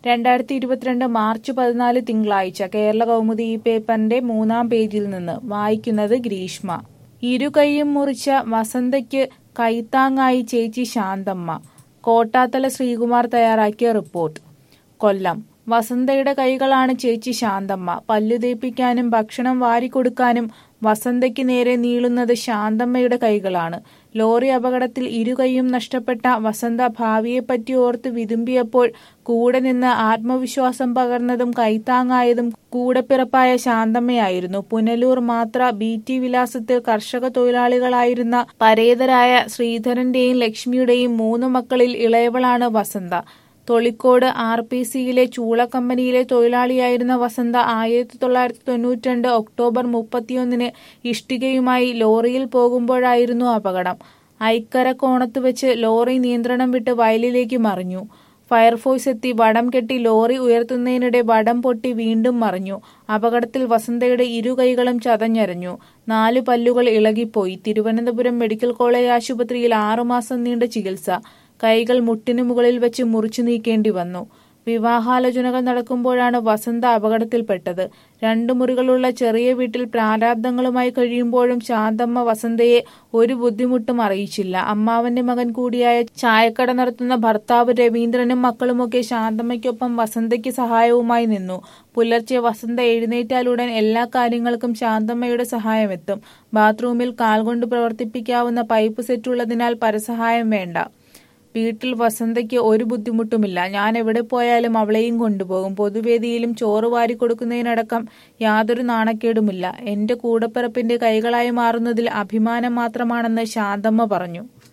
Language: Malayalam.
രണ്ടായിരത്തി ഇരുപത്തിരണ്ട് മാർച്ച് പതിനാല് തിങ്കളാഴ്ച കേരള കൗമുദി ഈ പേപ്പറിന്റെ മൂന്നാം പേജിൽ നിന്ന് വായിക്കുന്നത് ഗ്രീഷ്മ ഇരുകൈയും മുറിച്ച വസന്തയ്ക്ക് കൈത്താങ്ങായി ചേച്ചി ശാന്തമ്മ കോട്ടാത്തല ശ്രീകുമാർ തയ്യാറാക്കിയ റിപ്പോർട്ട് കൊല്ലം വസന്തയുടെ കൈകളാണ് ചേച്ചി ശാന്തമ്മ പല്ലു തേപ്പിക്കാനും ഭക്ഷണം വാരിക്കൊടുക്കാനും വസന്തയ്ക്ക് നേരെ നീളുന്നത് ശാന്തമ്മയുടെ കൈകളാണ് ലോറി അപകടത്തിൽ ഇരുകൈയും നഷ്ടപ്പെട്ട വസന്ത ഭാവിയെപ്പറ്റി ഓർത്ത് വിതുമ്പിയപ്പോൾ കൂടെ നിന്ന് ആത്മവിശ്വാസം പകർന്നതും കൈത്താങ്ങായതും കൂടെപ്പിറപ്പായ ശാന്തമ്മയായിരുന്നു പുനലൂർ മാത്ര ബി ടി വിലാസത്തിൽ കർഷക തൊഴിലാളികളായിരുന്ന പരേതരായ ശ്രീധരന്റെയും ലക്ഷ്മിയുടെയും മൂന്ന് മക്കളിൽ ഇളയവളാണ് വസന്ത തൊളിക്കോട് ആർ പി സിയിലെ ചൂള കമ്പനിയിലെ തൊഴിലാളിയായിരുന്ന വസന്ത ആയിരത്തി തൊള്ളായിരത്തി തൊണ്ണൂറ്റി രണ്ട് ഒക്ടോബർ മുപ്പത്തിയൊന്നിന് ഇഷ്ടികയുമായി ലോറിയിൽ പോകുമ്പോഴായിരുന്നു അപകടം ഐക്കര കോണത്ത് വെച്ച് ലോറി നിയന്ത്രണം വിട്ട് വയലിലേക്ക് മറിഞ്ഞു ഫയർഫോഴ്സ് എത്തി വടം കെട്ടി ലോറി ഉയർത്തുന്നതിനിടെ വടം പൊട്ടി വീണ്ടും മറിഞ്ഞു അപകടത്തിൽ വസന്തയുടെ ഇരു കൈകളും ചതഞ്ഞരഞ്ഞു നാലു പല്ലുകൾ ഇളകിപ്പോയി തിരുവനന്തപുരം മെഡിക്കൽ കോളേജ് ആശുപത്രിയിൽ ആറുമാസം നീണ്ട ചികിത്സ കൈകൾ മുട്ടിനു മുകളിൽ വെച്ച് മുറിച്ചു നീക്കേണ്ടി വന്നു വിവാഹാലോചനകൾ നടക്കുമ്പോഴാണ് വസന്ത അപകടത്തിൽപ്പെട്ടത് രണ്ടു മുറികളുള്ള ചെറിയ വീട്ടിൽ പ്രാരാബ്ദങ്ങളുമായി കഴിയുമ്പോഴും ശാന്തമ്മ വസന്തയെ ഒരു ബുദ്ധിമുട്ടും അറിയിച്ചില്ല അമ്മാവന്റെ മകൻ കൂടിയായ ചായക്കട നടത്തുന്ന ഭർത്താവ് രവീന്ദ്രനും മക്കളുമൊക്കെ ശാന്തമ്മയ്ക്കൊപ്പം വസന്തയ്ക്ക് സഹായവുമായി നിന്നു പുലർച്ചെ വസന്ത എഴുന്നേറ്റാലുടൻ എല്ലാ കാര്യങ്ങൾക്കും ശാന്തമ്മയുടെ സഹായമെത്തും ബാത്റൂമിൽ കാൽകൊണ്ട് പ്രവർത്തിപ്പിക്കാവുന്ന പൈപ്പ് സെറ്റുള്ളതിനാൽ പരസഹായം വേണ്ട വീട്ടിൽ വസന്തയ്ക്ക് ഒരു ബുദ്ധിമുട്ടുമില്ല ഞാൻ എവിടെ പോയാലും അവളെയും കൊണ്ടുപോകും പൊതുവേദിയിലും ചോറ് വാരി കൊടുക്കുന്നതിനടക്കം യാതൊരു നാണക്കേടുമില്ല എന്റെ കൂടപ്പിറപ്പിന്റെ കൈകളായി മാറുന്നതിൽ അഭിമാനം മാത്രമാണെന്ന് ശാന്തമ്മ പറഞ്ഞു